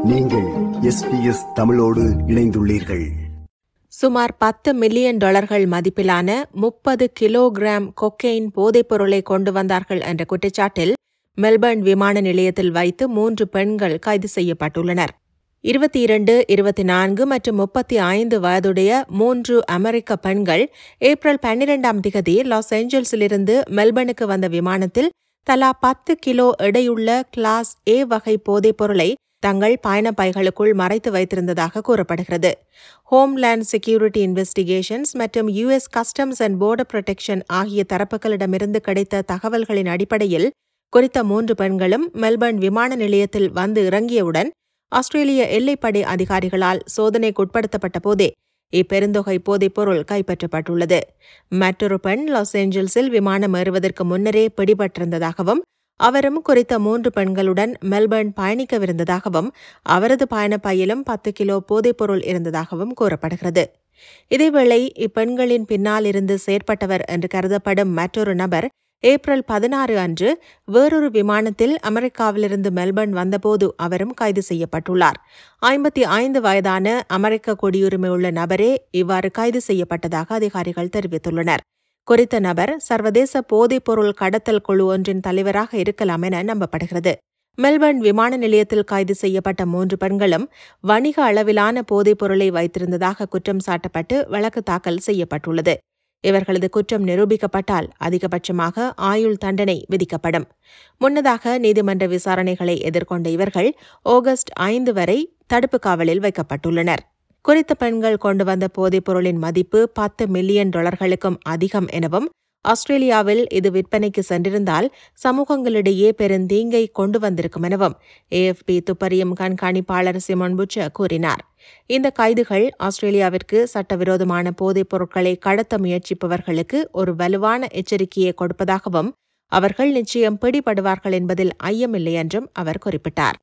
நீங்கள் எஸ்பிஎஸ் தமிழோடு இணைந்துள்ளீர்கள் சுமார் பத்து மில்லியன் டாலர்கள் மதிப்பிலான முப்பது கிலோகிராம் கொக்கெயின் போதைப்பொருளை கொண்டு வந்தார்கள் என்ற குற்றச்சாட்டில் மெல்பர்ன் விமான நிலையத்தில் வைத்து மூன்று பெண்கள் கைது செய்யப்பட்டுள்ளனர் இருபத்தி இரண்டு இருபத்தி நான்கு மற்றும் முப்பத்தி ஐந்து வயதுடைய மூன்று அமெரிக்க பெண்கள் ஏப்ரல் பன்னிரெண்டாம் திகதி லாஸ் ஏஞ்சல்ஸிலிருந்து மெல்பர்னுக்கு வந்த விமானத்தில் தலா பத்து கிலோ எடையுள்ள கிளாஸ் ஏ வகை போதைப்பொருளை தங்கள் பயணப் பைகளுக்குள் மறைத்து வைத்திருந்ததாக கூறப்படுகிறது ஹோம்லேண்ட் செக்யூரிட்டி இன்வெஸ்டிகேஷன்ஸ் மற்றும் US Customs and Border Protection ஆகிய தரப்புகளிடமிருந்து கிடைத்த தகவல்களின் அடிப்படையில் குறித்த மூன்று பெண்களும் மெல்பர்ன் விமான நிலையத்தில் வந்து இறங்கியவுடன் ஆஸ்திரேலிய எல்லைப்படை அதிகாரிகளால் சோதனைக்குட்படுத்தப்பட்ட போதே இப்பெருந்தொகை போதைப்பொருள் கைப்பற்றப்பட்டுள்ளது மற்றொரு பெண் லாஸ் ஏஞ்சல்ஸில் விமானம் ஏறுவதற்கு முன்னரே பிடிபட்டிருந்ததாகவும் அவரும் குறித்த மூன்று பெண்களுடன் மெல்பர்ன் பயணிக்கவிருந்ததாகவும் அவரது பயணப்பையிலும் பத்து கிலோ போதைப்பொருள் இருந்ததாகவும் கூறப்படுகிறது இதேவேளை இப்பெண்களின் பின்னால் இருந்து செயற்பட்டவர் என்று கருதப்படும் மற்றொரு நபர் ஏப்ரல் பதினாறு அன்று வேறொரு விமானத்தில் அமெரிக்காவிலிருந்து மெல்பர்ன் வந்தபோது அவரும் கைது செய்யப்பட்டுள்ளார் ஐம்பத்தி ஐந்து வயதான அமெரிக்க குடியுரிமை உள்ள நபரே இவ்வாறு கைது செய்யப்பட்டதாக அதிகாரிகள் தெரிவித்துள்ளனர் குறித்த நபர் சர்வதேச போதைப்பொருள் கடத்தல் குழு ஒன்றின் தலைவராக இருக்கலாம் என நம்பப்படுகிறது மெல்பர்ன் விமான நிலையத்தில் கைது செய்யப்பட்ட மூன்று பெண்களும் வணிக அளவிலான போதைப்பொருளை வைத்திருந்ததாக குற்றம் சாட்டப்பட்டு வழக்கு தாக்கல் செய்யப்பட்டுள்ளது இவர்களது குற்றம் நிரூபிக்கப்பட்டால் அதிகபட்சமாக ஆயுள் தண்டனை விதிக்கப்படும் முன்னதாக நீதிமன்ற விசாரணைகளை எதிர்கொண்ட இவர்கள் ஆகஸ்ட் ஐந்து வரை தடுப்பு காவலில் வைக்கப்பட்டுள்ளனர் குறித்த பெண்கள் கொண்டு வந்த போதைப்பொருளின் மதிப்பு பத்து மில்லியன் டாலர்களுக்கும் அதிகம் எனவும் ஆஸ்திரேலியாவில் இது விற்பனைக்கு சென்றிருந்தால் சமூகங்களிடையே பெருந்தீங்கை கொண்டு வந்திருக்கும் எனவும் ஏஎஃப்பி துப்பறியும் கண்காணிப்பாளர் சிமோன் புச்ச கூறினார் இந்த கைதுகள் ஆஸ்திரேலியாவிற்கு சட்டவிரோதமான போதைப் பொருட்களை கடத்த முயற்சிப்பவர்களுக்கு ஒரு வலுவான எச்சரிக்கையை கொடுப்பதாகவும் அவர்கள் நிச்சயம் பிடிபடுவார்கள் என்பதில் ஐயமில்லை என்றும் அவர் குறிப்பிட்டார்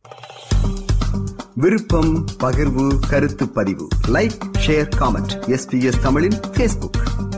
விருப்பம் பகிர்வு கருத்து பதிவு லைக் ஷேர் காமெண்ட் எஸ்பிஎஸ் தமிழின் ஃபேஸ்புக்